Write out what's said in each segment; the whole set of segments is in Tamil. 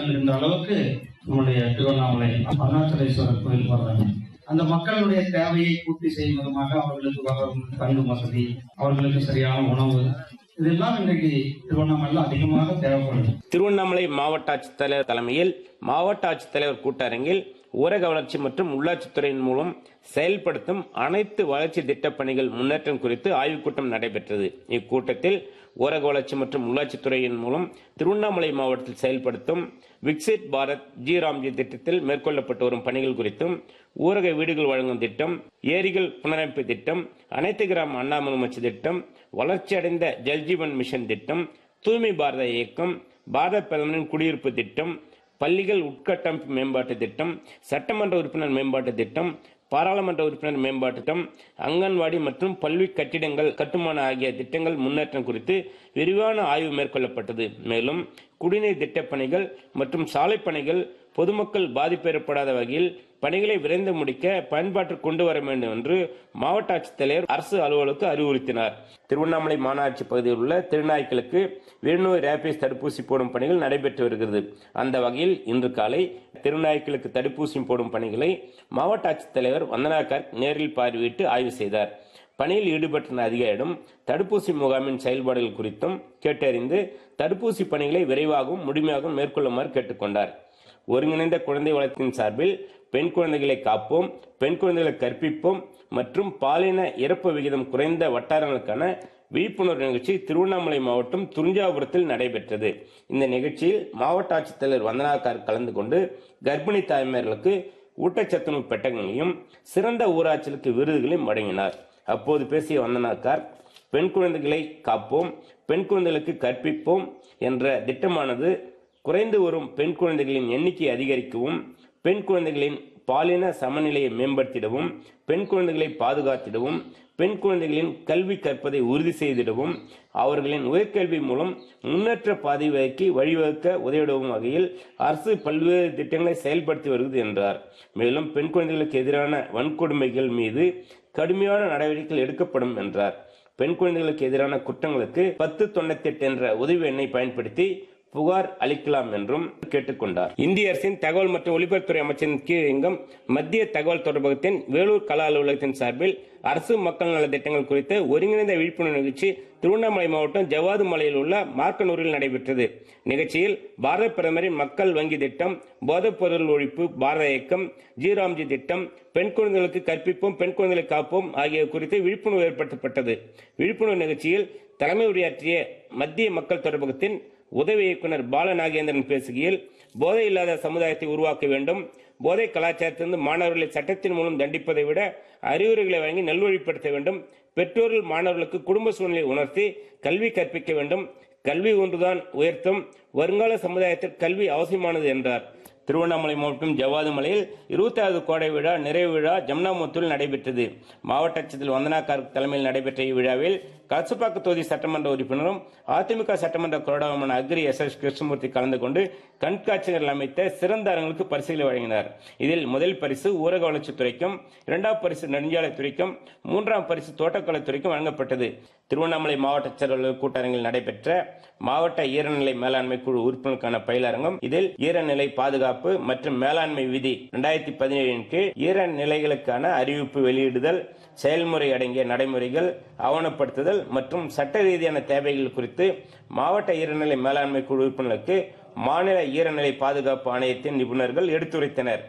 கூட்டம் இருந்த அளவுக்கு நம்முடைய திருவண்ணாமலை அருணாச்சலேஸ்வரர் கோயில் வர்றாங்க அந்த மக்களுடைய தேவையை பூர்த்தி செய்யும் விதமாக அவர்களுக்கு வரும் தங்கும் வசதி அவர்களுக்கு சரியான உணவு இதெல்லாம் இன்றைக்கு திருவண்ணாமலையில் அதிகமாக தேவைப்படுது திருவண்ணாமலை மாவட்ட ஆட்சித்தலைவர் தலைமையில் மாவட்ட ஆட்சித்தலைவர் கூட்டரங்கில் ஊரக வளர்ச்சி மற்றும் உள்ளாட்சித்துறையின் மூலம் செயல்படுத்தும் அனைத்து வளர்ச்சி திட்டப் பணிகள் முன்னேற்றம் குறித்து ஆய்வுக் கூட்டம் நடைபெற்றது இக்கூட்டத்தில் ஊரக வளர்ச்சி மற்றும் உள்ளாட்சித்துறையின் மூலம் திருவண்ணாமலை மாவட்டத்தில் செயல்படுத்தும் விக்சிட் பாரத் ஜி ராம்ஜி திட்டத்தில் மேற்கொள்ளப்பட்டு வரும் பணிகள் குறித்தும் ஊரக வீடுகள் வழங்கும் திட்டம் ஏரிகள் புனரமைப்பு திட்டம் அனைத்து கிராம அண்ணாமலுமச்சி திட்டம் வளர்ச்சியடைந்த ஜல்ஜீவன் மிஷன் திட்டம் தூய்மை பாரத இயக்கம் பாரத பிரதமரின் குடியிருப்பு திட்டம் பள்ளிகள் உட்கட்டமைப்பு மேம்பாட்டு திட்டம் சட்டமன்ற உறுப்பினர் மேம்பாட்டு திட்டம் பாராளுமன்ற உறுப்பினர் மேம்பாட்டு திட்டம் அங்கன்வாடி மற்றும் பல்வி கட்டிடங்கள் கட்டுமான ஆகிய திட்டங்கள் முன்னேற்றம் குறித்து விரிவான ஆய்வு மேற்கொள்ளப்பட்டது மேலும் குடிநீர் திட்டப் பணிகள் மற்றும் சாலை பணிகள் பொதுமக்கள் பாதிப்பு ஏற்படாத வகையில் பணிகளை விரைந்து முடிக்க பயன்பாட்டிற்கு கொண்டு வர வேண்டும் என்று மாவட்ட ஆட்சித்தலைவர் அரசு அலுவலருக்கு அறிவுறுத்தினார் திருவண்ணாமலை மாநகராட்சி பகுதியில் உள்ள திருநாய்க்களுக்கு விழுநோய் ரேபிஸ் தடுப்பூசி போடும் பணிகள் நடைபெற்று வருகிறது அந்த வகையில் இன்று காலை திருநாய்க்களுக்கு தடுப்பூசி போடும் பணிகளை மாவட்ட ஆட்சித்தலைவர் வந்தனா கர்க் நேரில் பார்வையிட்டு ஆய்வு செய்தார் பணியில் ஈடுபட்ட அதிகாரியிடம் தடுப்பூசி முகாமின் செயல்பாடுகள் குறித்தும் கேட்டறிந்து தடுப்பூசி பணிகளை விரைவாகவும் முழுமையாகவும் மேற்கொள்ளுமாறு கேட்டுக்கொண்டார் ஒருங்கிணைந்த குழந்தை வளத்தின் சார்பில் பெண் குழந்தைகளை காப்போம் பெண் குழந்தைகளை கற்பிப்போம் மற்றும் பாலின இறப்பு விகிதம் குறைந்த வட்டாரங்களுக்கான விழிப்புணர்வு நிகழ்ச்சி திருவண்ணாமலை மாவட்டம் துரிஞ்சாபுரத்தில் நடைபெற்றது இந்த நிகழ்ச்சியில் மாவட்ட ஆட்சித்தலைவர் வந்தனாக்கார் கலந்து கொண்டு கர்ப்பிணி தாய்மார்களுக்கு ஊட்டச்சத்துணவு பெட்டகங்களையும் சிறந்த ஊராட்சிகளுக்கு விருதுகளையும் வழங்கினார் அப்போது பேசிய வந்தனாக்கார் பெண் குழந்தைகளை காப்போம் பெண் குழந்தைகளுக்கு கற்பிப்போம் என்ற திட்டமானது குறைந்து வரும் பெண் குழந்தைகளின் எண்ணிக்கை அதிகரிக்கவும் பெண் குழந்தைகளின் பாலின சமநிலையை மேம்படுத்திடவும் பெண் குழந்தைகளை பாதுகாத்திடவும் பெண் குழந்தைகளின் கல்வி கற்பதை உறுதி செய்திடவும் அவர்களின் உயர்கல்வி மூலம் முன்னேற்ற பாதை வகைக்கு வழிவகுக்க உதவிடவும் வகையில் அரசு பல்வேறு திட்டங்களை செயல்படுத்தி வருகிறது என்றார் மேலும் பெண் குழந்தைகளுக்கு எதிரான வன்கொடுமைகள் மீது கடுமையான நடவடிக்கைகள் எடுக்கப்படும் என்றார் பெண் குழந்தைகளுக்கு எதிரான குற்றங்களுக்கு பத்து தொண்ணூத்தி எட்டு என்ற உதவி எண்ணை பயன்படுத்தி புகார் அளிக்கலாம் என்றும் கேட்டுக்கொண்டார் இந்திய அரசின் தகவல் மற்றும் ஒலிபரப்புத்துறை அமைச்சரின் கீழ் இயங்கும் மத்திய தகவல் தொடர்பகத்தின் வேலூர் கலா அலுவலகத்தின் சார்பில் அரசு மக்கள் நல திட்டங்கள் குறித்த ஒருங்கிணைந்த விழிப்புணர்வு நிகழ்ச்சி திருவண்ணாமலை மாவட்டம் ஜவாது மலையில் உள்ள மார்க்கனூரில் நடைபெற்றது நிகழ்ச்சியில் பாரத பிரதமரின் மக்கள் வங்கி திட்டம் போதைப் பொருள் ஒழிப்பு பாரத இயக்கம் ஜீராம்ஜி திட்டம் பெண் குழந்தைகளுக்கு கற்பிப்போம் பெண் குழந்தைகளை காப்போம் ஆகிய குறித்து விழிப்புணர்வு ஏற்படுத்தப்பட்டது விழிப்புணர்வு நிகழ்ச்சியில் தலைமை உரையாற்றிய மத்திய மக்கள் தொடர்பகத்தின் உதவி இயக்குனர் பாலநாகேந்திரன் பேசுகையில் போதை இல்லாத சமுதாயத்தை உருவாக்க வேண்டும் போதை கலாச்சாரத்திலிருந்து மாணவர்களை சட்டத்தின் மூலம் தண்டிப்பதை விட அறிவுரைகளை வழங்கி நல்வழிப்படுத்த வேண்டும் பெற்றோர்கள் மாணவர்களுக்கு குடும்ப சூழ்நிலை உணர்த்தி கல்வி கற்பிக்க வேண்டும் கல்வி ஒன்றுதான் உயர்த்தும் வருங்கால சமுதாயத்தில் கல்வி அவசியமானது என்றார் திருவண்ணாமலை மாவட்டம் ஜவாது மலையில் இருபத்தாவது கோடை விழா நிறைவு விழா ஜம்னாமுத்தூரில் நடைபெற்றது மாவட்ட ஆட்சியர் வந்தனாக்கார் தலைமையில் நடைபெற்ற இவ்விழாவில் கலசுப்பாக்கு தொகுதி சட்டமன்ற உறுப்பினரும் அதிமுக சட்டமன்ற கொறடாவுமான அக்ரி எஸ் எஸ் கிருஷ்ணமூர்த்தி கலந்து கொண்டு கண்காட்சிகள் அமைத்த சிறந்த அரங்களுக்கு பரிசுகளை வழங்கினார் இதில் முதல் பரிசு ஊரக வளர்ச்சித்துறைக்கும் இரண்டாம் பரிசு நெடுஞ்சாலைத்துறைக்கும் மூன்றாம் பரிசு தோட்டக்கலைத்துறைக்கும் வழங்கப்பட்டது திருவண்ணாமலை மாவட்ட செயலாளர் கூட்டரங்கில் நடைபெற்ற மாவட்ட ஈரநிலை மேலாண்மை குழு உறுப்பினருக்கான பயிலரங்கம் இதில் ஈரநிலை பாதுகாப்பு மற்றும் மேலாண்மை விதி இரண்டாயிரத்தி பதினேழின் கீழ் ஈரநிலைகளுக்கான அறிவிப்பு வெளியிடுதல் செயல்முறை அடங்கிய நடைமுறைகள் ஆவணப்படுத்துதல் மற்றும் சட்ட ரீதியான தேவைகள் குறித்து மாவட்ட ஈரநிலை மேலாண்மை குழு உறுப்பினருக்கு மாநில ஈரநிலை பாதுகாப்பு ஆணையத்தின் நிபுணர்கள் எடுத்துரைத்தனர்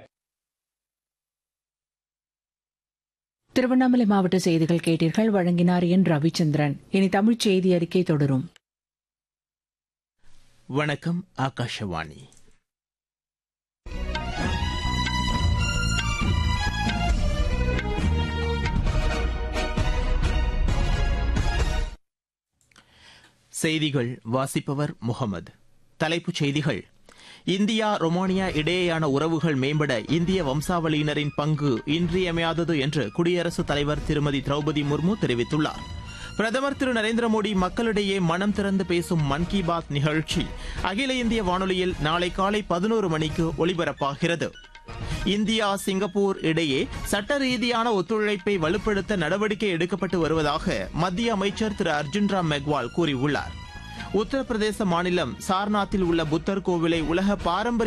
திருவண்ணாமலை மாவட்ட செய்திகள் கேட்டீர்கள் வழங்கினார் என் ரவிச்சந்திரன் இனி தமிழ்ச் செய்தி அறிக்கை தொடரும் வணக்கம் ஆகாஷவாணி செய்திகள் வாசிப்பவர் முகமது தலைப்புச் செய்திகள் இந்தியா ரொமானியா இடையேயான உறவுகள் மேம்பட இந்திய வம்சாவளியினரின் பங்கு இன்றியமையாதது என்று குடியரசுத் தலைவர் திருமதி திரௌபதி முர்மு தெரிவித்துள்ளார் பிரதமர் திரு நரேந்திர மோடி மக்களிடையே மனம் திறந்து பேசும் மன் கி பாத் நிகழ்ச்சி அகில இந்திய வானொலியில் நாளை காலை பதினோரு மணிக்கு ஒலிபரப்பாகிறது இந்தியா சிங்கப்பூர் இடையே சட்ட ரீதியான ஒத்துழைப்பை வலுப்படுத்த நடவடிக்கை எடுக்கப்பட்டு வருவதாக மத்திய அமைச்சர் திரு அர்ஜுன் ராம் மெக்வால் கூறியுள்ளார் உத்தரப்பிரதேச மாநிலம் சார்நாத்தில் உள்ள புத்தர் கோவிலை உலக பாரம்பரிய